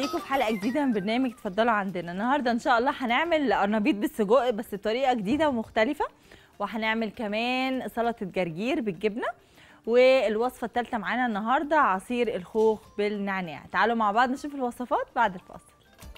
بيكم في حلقه جديده من برنامج اتفضلوا عندنا النهارده ان شاء الله هنعمل قرنبيط بالسجق بس بطريقه جديده ومختلفه وهنعمل كمان سلطه جرجير بالجبنه والوصفه الثالثه معانا النهارده عصير الخوخ بالنعناع تعالوا مع بعض نشوف الوصفات بعد الفاصل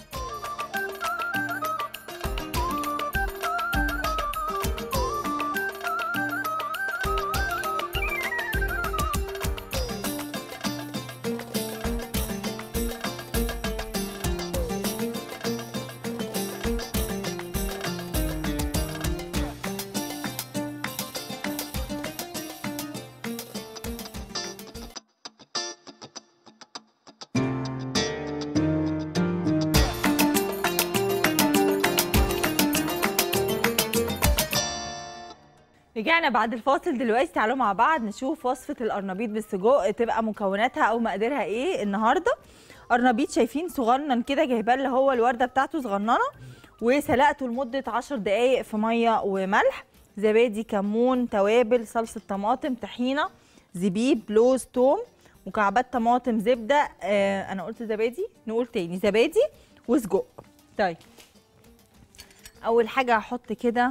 رجعنا بعد الفاصل دلوقتي تعالوا مع بعض نشوف وصفة القرنبيط بالسجق تبقى مكوناتها أو مقاديرها إيه النهاردة قرنبيط شايفين صغنن كده جايباه اللي هو الوردة بتاعته صغننة وسلقته لمدة 10 دقايق في مية وملح زبادي كمون توابل صلصة طماطم طحينة زبيب لوز توم مكعبات طماطم زبدة آه أنا قلت زبادي نقول تاني زبادي وسجق طيب أول حاجة هحط كده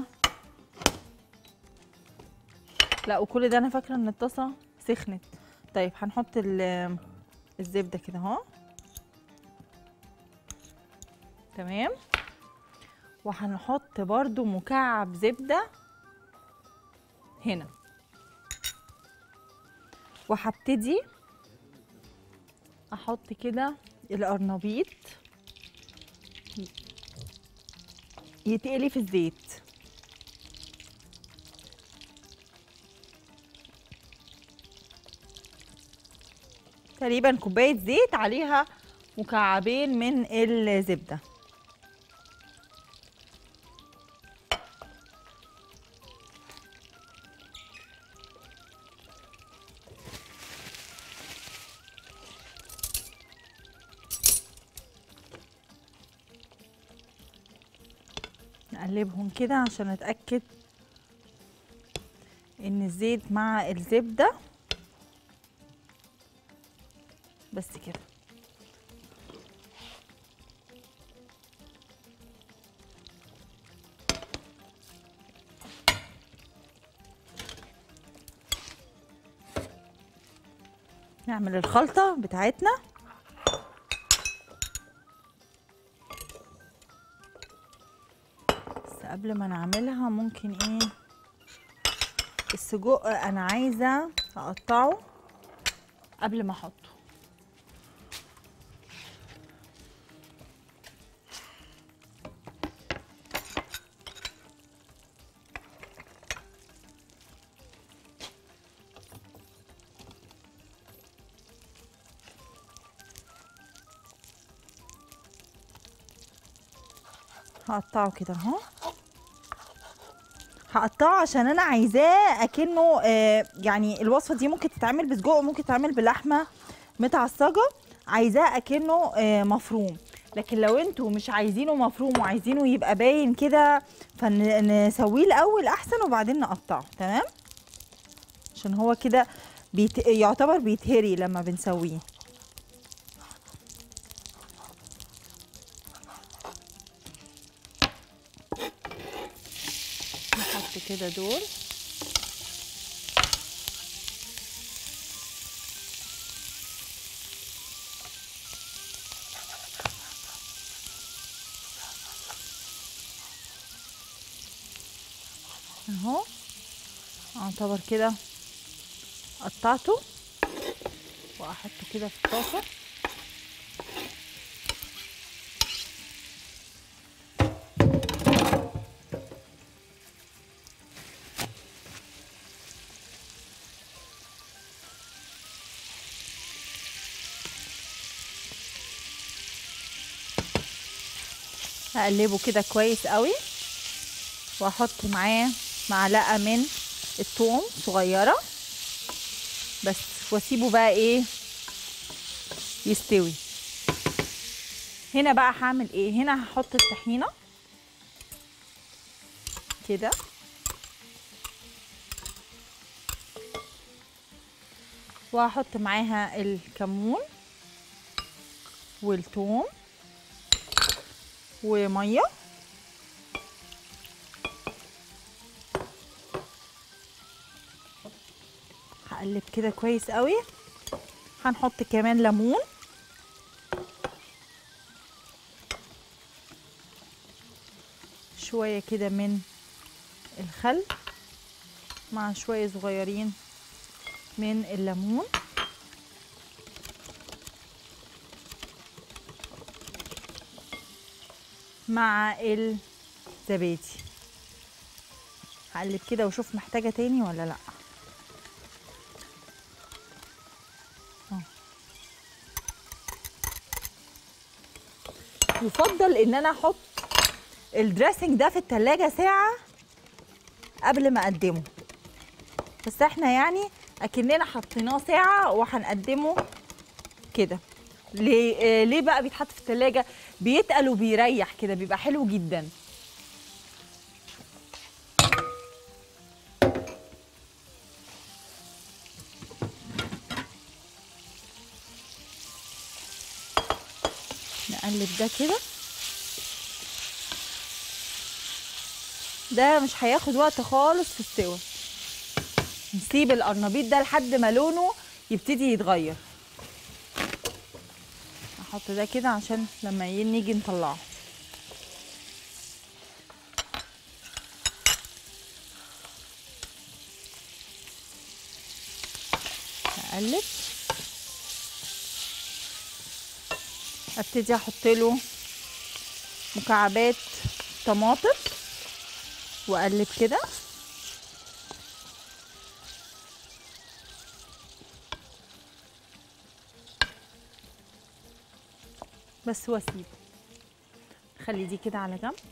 لا وكل ده انا فاكره ان الطاسه سخنت طيب هنحط ال- الزبده كده اهو تمام وهنحط برضو مكعب زبده هنا وهبتدي احط كده القرنبيط يتقلي في الزيت تقريبا كوبايه زيت عليها مكعبين من الزبده نقلبهم كده عشان اتاكد ان الزيت مع الزبده بس كده نعمل الخلطة بتاعتنا بس قبل ما نعملها ممكن ايه السجق انا عايزة اقطعه قبل ما احطه هقطعه كده اهو هقطعه عشان انا عايزاه اكنه آه يعني الوصفه دي ممكن تتعمل بسجق وممكن تتعمل بلحمه متعصجه عايزاه اكنه آه مفروم لكن لو انتوا مش عايزينه مفروم وعايزينه يبقى باين كده فنسويه الاول احسن وبعدين نقطعه تمام عشان هو كده بيت... يعتبر بيتهري لما بنسويه نحط كده دول اهو اعتبر كده قطعته واحطه كده في الطاسه هقلبه كده كويس قوي واحط معاه معلقه من الثوم صغيره بس واسيبه بقى ايه يستوي هنا بقى هعمل ايه هنا هحط الطحينه كده وهحط معاها الكمون والثوم وميه هقلب كده كويس قوي هنحط كمان ليمون شويه كده من الخل مع شويه صغيرين من الليمون مع الزبادي هقلب كده واشوف محتاجه تاني ولا لا أهو. يفضل ان انا احط الدريسنج ده في التلاجة ساعة قبل ما اقدمه بس احنا يعني اكننا حطيناه ساعة وهنقدمه كده ليه آه، ليه بقى بيتحط في التلاجة بيتقل وبيريح كده بيبقى حلو جدا نقلب ده كده ده مش هياخد وقت خالص في السوا نسيب القرنبيط ده لحد ما لونه يبتدي يتغير احط ده كده عشان لما ي- نيجي نطلعه اقلب ابتدي احط له مكعبات طماطم واقلب كده بس واسيبه خلي دي كده على جنب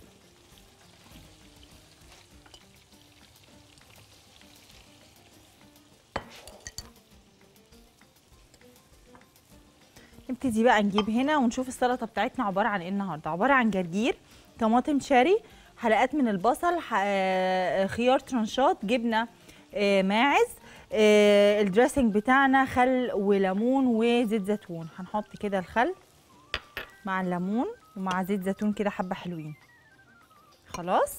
نبتدي بقى نجيب هنا ونشوف السلطه بتاعتنا عباره عن ايه النهارده عباره عن جرجير طماطم شاري حلقات من البصل ح- آه، خيار ترانشات جبنه آه، ماعز آه، الدريسنج بتاعنا خل وليمون وزيت زيتون هنحط كده الخل مع الليمون ومع زيت زيتون كده حبه حلوين خلاص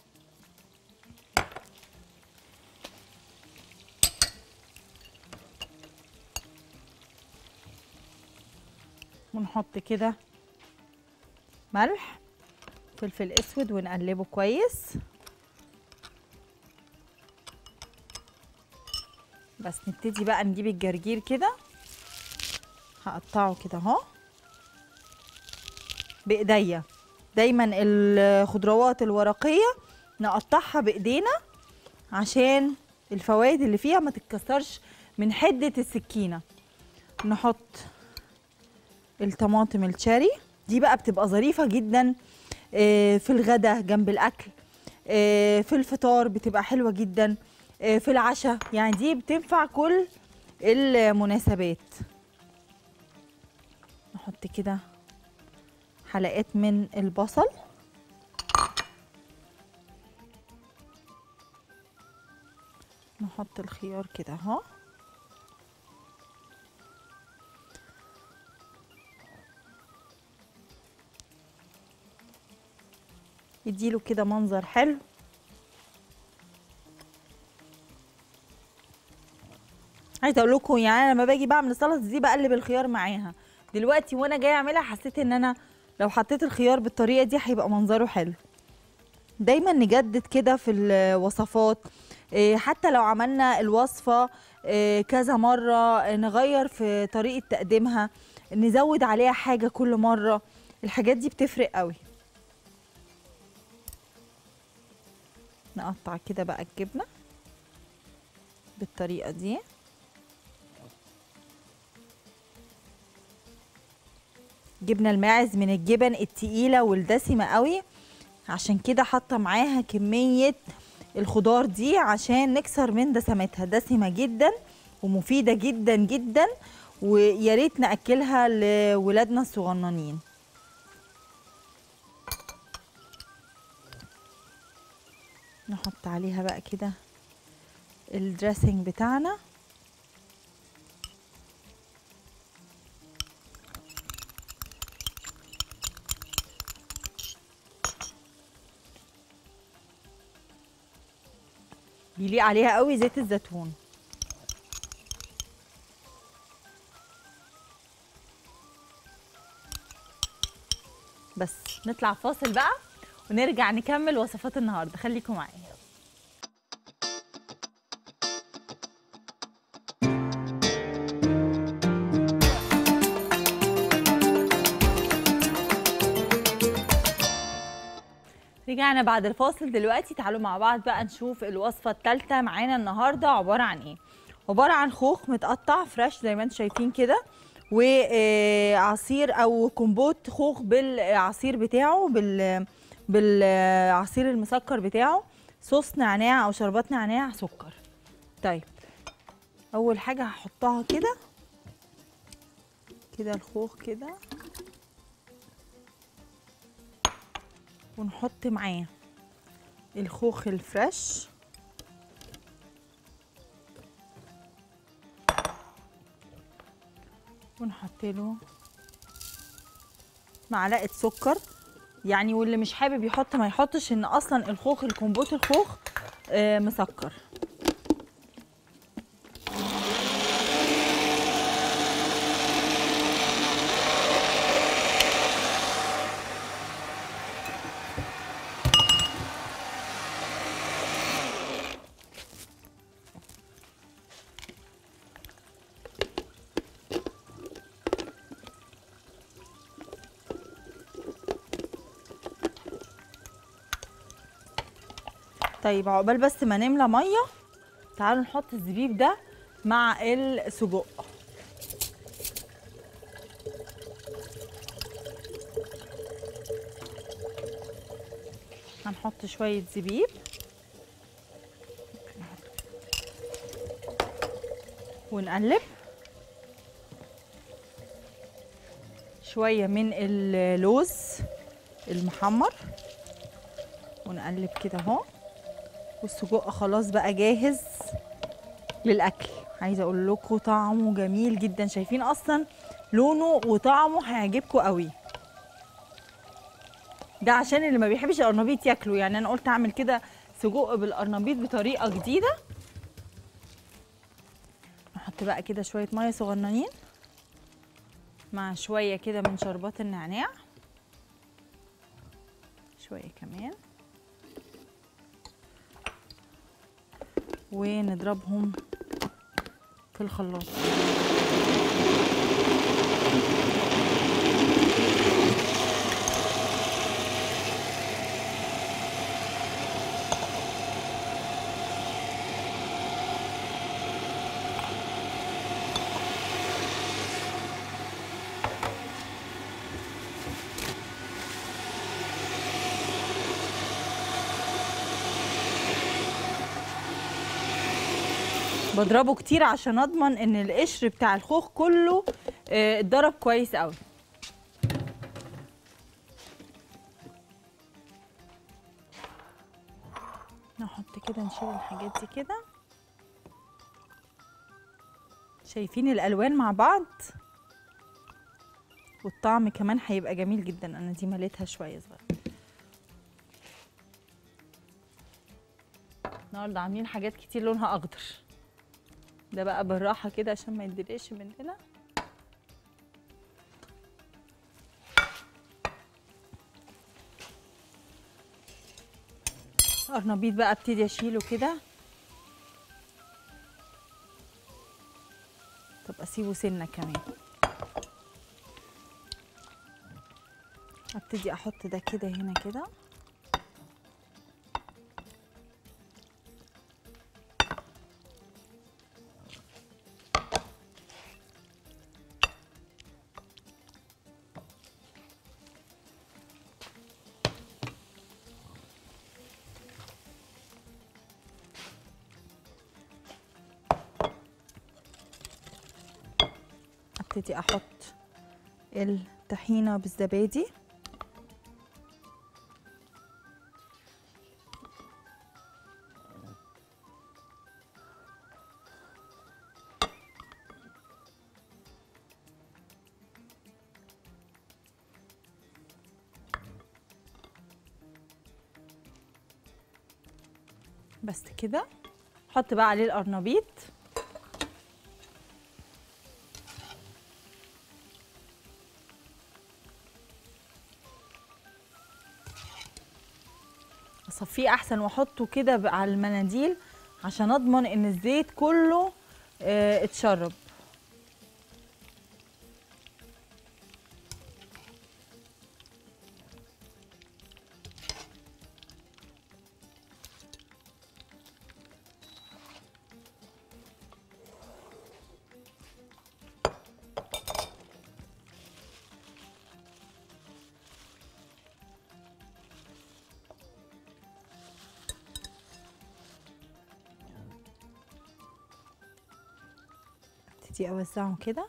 ونحط كده ملح فلفل اسود ونقلبه كويس بس نبتدي بقى نجيب الجرجير كده هقطعه كده اهو بايديا دايما الخضروات الورقيه نقطعها بايدينا عشان الفوائد اللي فيها ما تتكسرش من حده السكينه نحط الطماطم الشاري دي بقى بتبقى ظريفه جدا آه، في الغدا جنب الاكل آه، في الفطار بتبقى حلوه جدا آه، في العشاء يعني دي بتنفع كل المناسبات نحط كده حلقات من البصل نحط الخيار كده اهو يديله كده منظر حلو عايزه اقول لكم يعني انا لما باجي بعمل السلطه دي بقلب الخيار معاها دلوقتي وانا جايه اعملها حسيت ان انا لو حطيت الخيار بالطريقه دي هيبقى منظره حلو دايما نجدد كده في الوصفات إيه، حتى لو عملنا الوصفه إيه، كذا مره إيه، نغير في طريقه تقديمها نزود عليها حاجه كل مره الحاجات دي بتفرق قوي نقطع كده بقى الجبنه بالطريقه دي جبنه الماعز من الجبن التقيله والدسمه قوي عشان كده حاطه معاها كميه الخضار دي عشان نكسر من دسمتها دسمه جدا ومفيده جدا جدا ويا ريت ناكلها لولادنا الصغننين نحط عليها بقى كده الدريسنج بتاعنا يليق عليها قوي زيت الزيتون بس نطلع فاصل بقى ونرجع نكمل وصفات النهارده خليكم معايا رجعنا بعد الفاصل دلوقتي تعالوا مع بعض بقى نشوف الوصفه الثالثه معانا النهارده عباره عن ايه عباره عن خوخ متقطع فريش زي ما انتم شايفين كده وعصير او كومبوت خوخ بالعصير بتاعه بال بالعصير المسكر بتاعه صوص نعناع او شربات نعناع سكر طيب اول حاجه هحطها كده كده الخوخ كده ونحط معاه الخوخ الفريش ونحط له معلقه سكر يعني واللي مش حابب يحط ما يحطش ان اصلا الخوخ الكمبوت الخوخ آه مسكر طيب عقبال بس ما نملى ميه تعالوا نحط الزبيب ده مع السجق هنحط شويه زبيب ونقلب شويه من اللوز المحمر ونقلب كده اهو والسجق خلاص بقى جاهز للاكل عايزه اقول لكم طعمه جميل جدا شايفين اصلا لونه وطعمه هيعجبكم قوي ده عشان اللي ما بيحبش القرنبيط ياكله يعني انا قلت اعمل كده سجق بالقرنبيط بطريقه جديده نحط بقى كده شويه ميه صغننين مع شويه كده من شربات النعناع شويه كمان ونضربهم في الخلاط بضربه كتير عشان اضمن ان القشر بتاع الخوخ كله آه، اتضرب كويس قوي نحط كده نشيل الحاجات دي كده شايفين الالوان مع بعض والطعم كمان هيبقى جميل جدا انا دي مليتها شويه صغيره النهارده عاملين حاجات كتير لونها اخضر ده بقى بالراحه كده عشان ما يتدلقش مننا قرنبيط بقى ابتدي اشيله كده طب اسيبه سنه كمان ابتدي احط ده كده هنا كده ابتدي احط الطحينه بالزبادي بس كده حط بقى عليه القرنبيط اصفيه احسن واحطه كده بقى على المناديل عشان اضمن ان الزيت كله آه، اتشرب ابتدي اوزعهم كده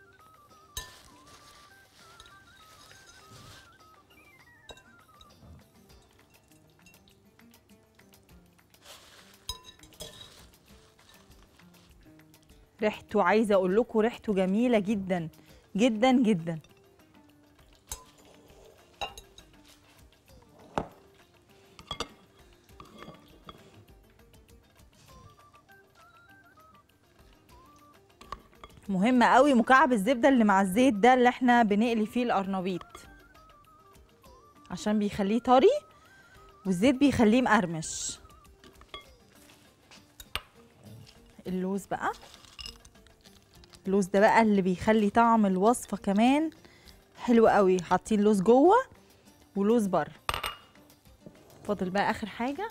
ريحته عايزه اقول لكم ريحته جميله جدا جدا جدا مهم قوي مكعب الزبده اللي مع الزيت ده اللي احنا بنقلي فيه القرنبيط عشان بيخليه طري والزيت بيخليه مقرمش اللوز بقى اللوز ده بقى اللي بيخلي طعم الوصفه كمان حلو قوي حاطين لوز جوه ولوز بره فاضل بقى اخر حاجه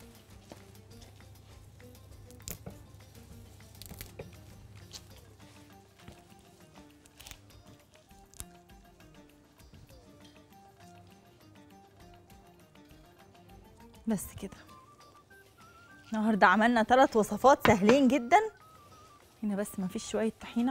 بس كده النهارده عملنا ثلاث وصفات سهلين جدا هنا بس ما فيش شويه طحينه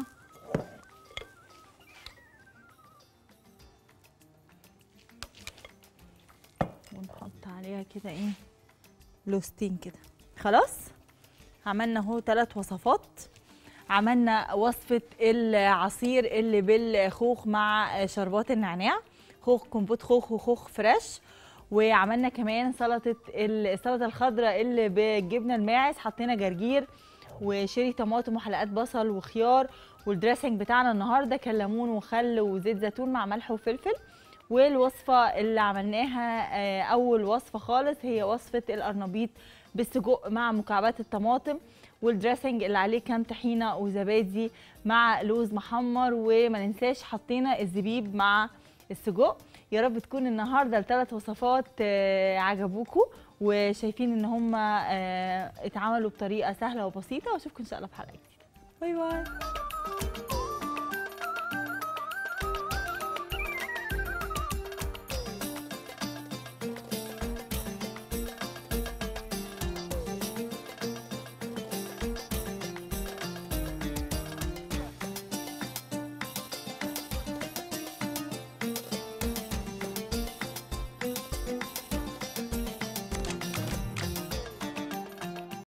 ونحط عليها كده ايه لوستين كده خلاص عملنا اهو ثلاث وصفات عملنا وصفة العصير اللي بالخوخ مع شربات النعناع خوخ كومبوت خوخ وخوخ فريش وعملنا كمان سلطة ال- السلطة الخضراء اللي بالجبنة الماعز حطينا جرجير وشيري طماطم وحلقات بصل وخيار والدريسنج بتاعنا النهارده كان ليمون وخل وزيت زيتون مع ملح وفلفل والوصفة اللي عملناها آه، أول وصفة خالص هي وصفة القرنبيط بالسجق مع مكعبات الطماطم والدريسنج اللي عليه كان طحينة وزبادي مع لوز محمر وما ننساش حطينا الزبيب مع السجق يا رب تكون النهارده الثلاث وصفات آه، عجبوكم وشايفين ان هم اتعملوا بطريقه سهله وبسيطه واشوفكم ان شاء الله في حلقه جديده باي باي